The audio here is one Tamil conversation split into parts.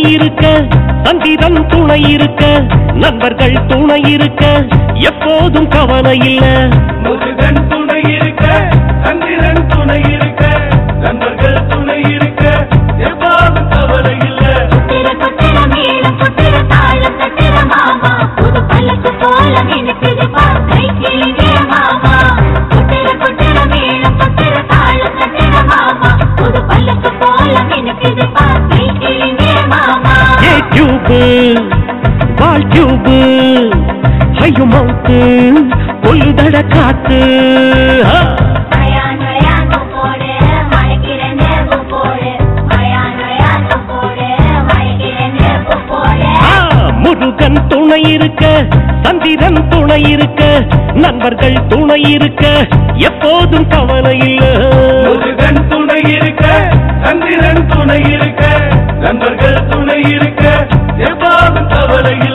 இருக்க சந்திரன் துணை இருக்க நண்பர்கள் துணை இருக்க எப்போதும் கவலை இல்ல முருகன் துணை இருக்க சந்திரன் துணை இருக்க நண்பர்கள் துணை இருக்க எவ்வாறு கவலை இல்ல குத்திர குத்திர மேளம் குத்திர தாளம் தட்டிர மாமா புது பல்லக்கு போல நினைக்குது பார் கைக்கிளிங்க மாமா குத்திர குத்திர மேளம் குத்திர தாளம் தட்டிர மாமா புது பல்லக்கு போல நினைக்குது பார் கைக்கிளிங்க மாமா ஏ டியூபு பால் டியூபு ஐயோ மவுத்து கொல்லுதட காத்து ஆ. மழையான் மழையான் போடு மழைக்கிறேன்னு போடு மழையான் மழையான் போடு மழைக்கிறேன்னு போடு ஆ, முருகன் துணை இருக்க சந்திரன் துணை இருக்க நண்பர்கள் துணை இருக்க எப்போதும் கவலை இல்ல முருகன் துணை இருக்க சந்திரன் துணை இருக்க நண்பர்கள் துணை இருக்க எவ்வாறு கவலை இல்ல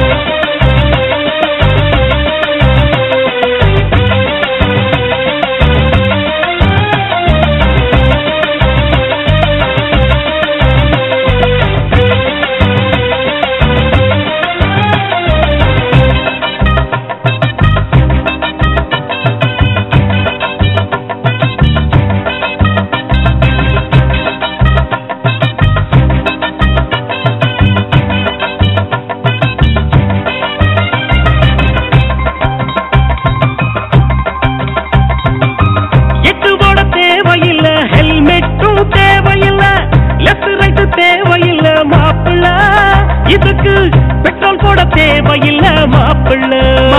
எட்டு போட தேவையில்ல ஹெல்மெட்டும் தேவையில்ல லெஃப்ட் ரைட் தேவையில்ல மாப்பிள்ள இதுக்கு பெட்ரோல் போட தேவையில்ல மாப்பிள்ள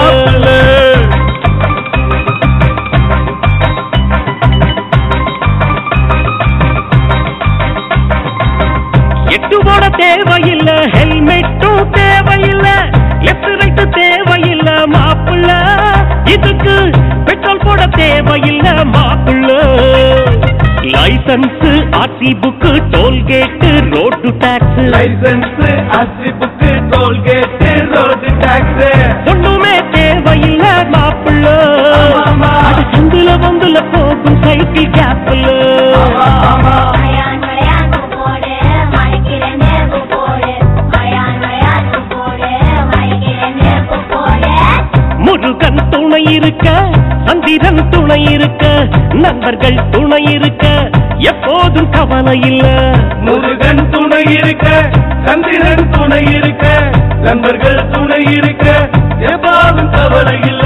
எட்டு போட தேவையில்ல ஹெல்மெட்டும் தேவையில்ல லெஃப்ட் ரைட் தேவையில்ல மாப்பிள்ள இதுக்கு பெட்ரோல் போட தேவையில்ல மாப்பிள்ள licence RC book toll gate road tax licence RC book toll gate road tax ஒண்ணுமே தேவையில்ல மாப்பிள்ள ஆமா. அது சந்துல வந்துல போகும் சைக்கிள் கேப்ல மழையான் மழையான் போடு மழைக்கிறேன்னு போடு மழையான் மழையான் போடு மழைக்கிறேன்னு போடு முருகன் துணை இருக்க சந்திரன் துணை இருக்க நண்பர்கள் துணை இருக்க எப்போதும் கவலை இல்ல முருகன் துணை இருக்க சந்திரன் துணை இருக்க நண்பர்கள் துணை இருக்க எவ்வாறு கவலை இல்ல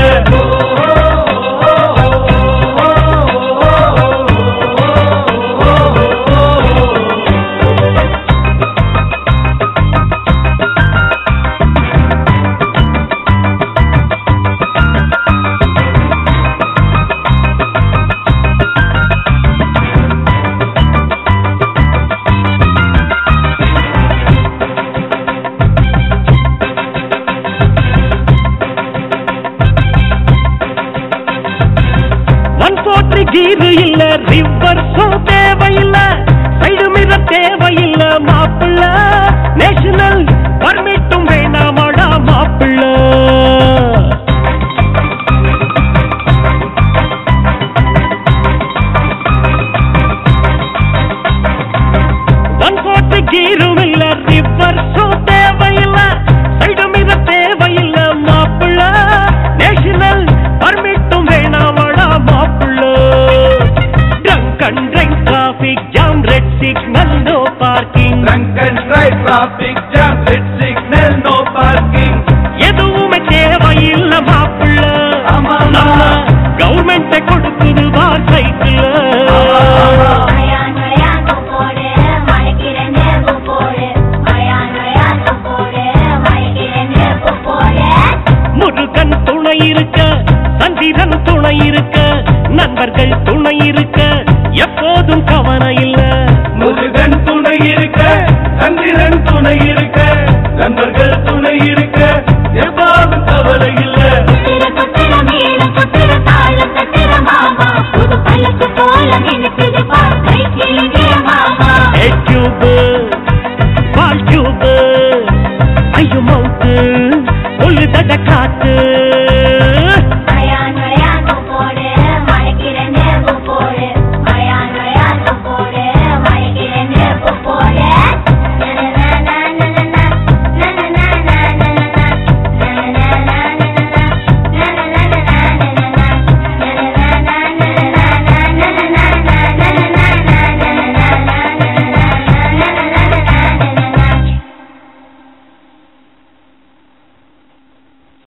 ஒன் போர்ட்டி கீரு இல்ல ரிவர்ஸும் தேவையில்ல சைடு மிரர் தேவையில்ல மாப்பிள்ள நேஷனல் பர்மிட்டும் வேணாமாடா மாப்பிள்ள ஒன் போர்ட்டி கீரும் இல்ல ரிவர்ஸும் தேவையில்ல சைடு மிரர் தேவையில்ல மாப்பிள்ள நேஷனல் பர்மிட்டும் வேணாமாடா மாப்பிள்ள drunk and drive traffic jam red signal no parking drunk and drive traffic jam red signal no parking எதுவுமே தேவையில்ல மாப்பிள்ள ஆமா. நம்ம கவர்மெண்ட் கொடுக்குது வா சைக்கிள் மழையான் மழையான் போடு மழைக்கிறேன்னு போடு மழையான் மழையான் போடு மழைக்கிறேன்னு போடு முருகன் துணை இருக்க சந்திரன் துணை இருக்க நண்பர்கள் துணை இருக்க எப்போதும் கவலை இல்ல முருகன் துணை இருக்க சந்திரன் துணை இருக்க நண்பர்கள் துணை இருக்க எவ்வாறு கவலை இல்ல